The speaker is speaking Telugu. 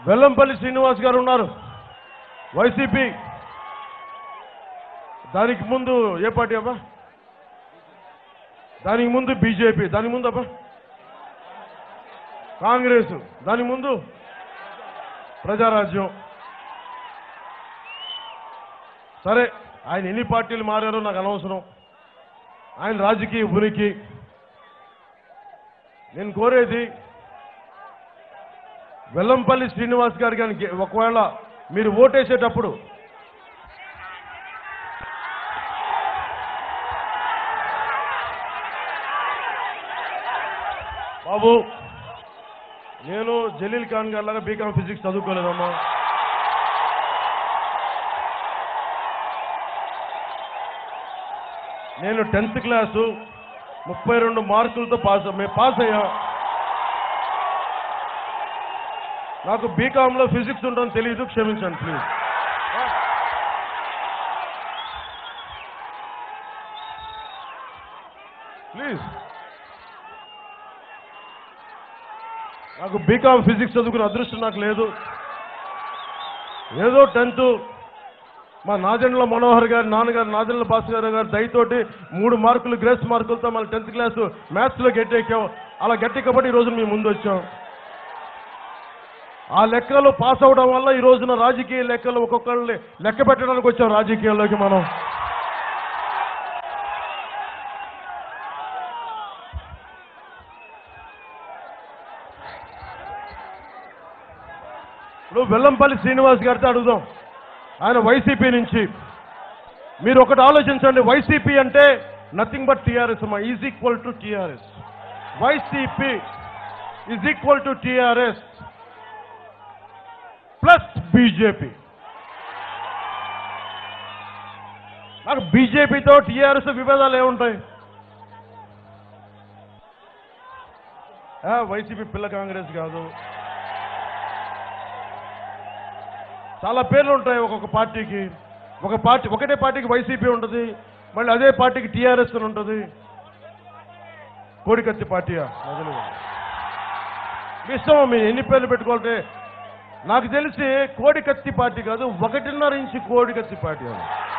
వెల్లంపల్లి శ్రీనివాస్ గారు ఉన్నారు వైసీపీ దానికి ముందు ఏ పార్టీ అబ్బా దానికి ముందు బీజేపీ దానికి ముందు అబ్బా కాంగ్రెస్ దానికి ముందు ప్రజారాజ్యం సరే ఆయన ఎన్ని పార్టీలు మారారో నాకు అనవసరం ఆయన రాజకీయ ఉనికి నేను కోరేది వెల్లంపల్లి శ్రీనివాస్ గారు కానీ గె- ఒకవేళ మీరు ఓటేసేటప్పుడు బాబు నేను జలీల్ ఖాన్ గారి లాగా బీకామ్ ఫిజిక్స్ చదువుకోలేదమ్మా నేను టెన్త్ క్లాసు ముప్పై రెండు మార్కులతో పాస్ మేము పాస్ అయ్యాం నాకు బీకామ్లో ఫిజిక్స్ ఉంటుందని తెలియదు క్షమించండి ప్లీజ్ ప్లీజ్ నాకు బీకామ్ ఫిజిక్స్ చదువుకునే అదృష్టం నాకు లేదు ఏదో టెన్త్ మా నాదెండ్ల మనోహర్ గారి నాన్నగారు నాదెండ్ల భాస్కర్ గారు దయతోటి మూడు మార్కులు గ్రేస్ మార్కులతో మళ్ళీ టెన్త్ క్లాస్ మ్యాథ్స్లో గట్టెక్కాం అలా గట్టెక్కబట్టి ఈ రోజు మేము ముందు వచ్చాం ఆ లెక్కలు పాస్ అవడం వల్ల ఈ రోజున రాజకీయ లెక్కలు ఒక్కొక్కళ్ళని లెక్క పెట్టడానికి వచ్చాం రాజకీయాల్లోకి మనం ఇప్పుడు వెల్లంపల్లి శ్రీనివాస్ గారితో అడుగుదాం ఆయన వైసీపీ నుంచి మీరు ఒకటి ఆలోచించండి వైసీపీ అంటే నథింగ్ బట్ టీఆర్ఎస్ అమ్మా is equal to TRS YCP is equal to TRS plus BJP నాకు బీజేపీతో టీఆర్ఎస్ విభేదాలు ఏముంటాయి ఆ, వైసీపీ పిల్ల కాంగ్రెస్ కాదు చాలా పేర్లు ఉంటాయి ఒక్కొక్క పార్టీకి ఒక పార్టీ ఒకటే పార్టీకి వైసీపీ ఉంటుంది మళ్ళీ అదే పార్టీకి టీఆర్ఎస్ అని ఉంటుంది కోడికత్తి పార్టీయా మొదలు మీ ఇష్టం మీరు ఎన్ని పేర్లు పెట్టుకోవాలంటే నాకు తెలిసి కోడికత్తి పార్టీ కాదు ఒకటిన్నర ఇంచు కోడికత్తి పార్టీ అది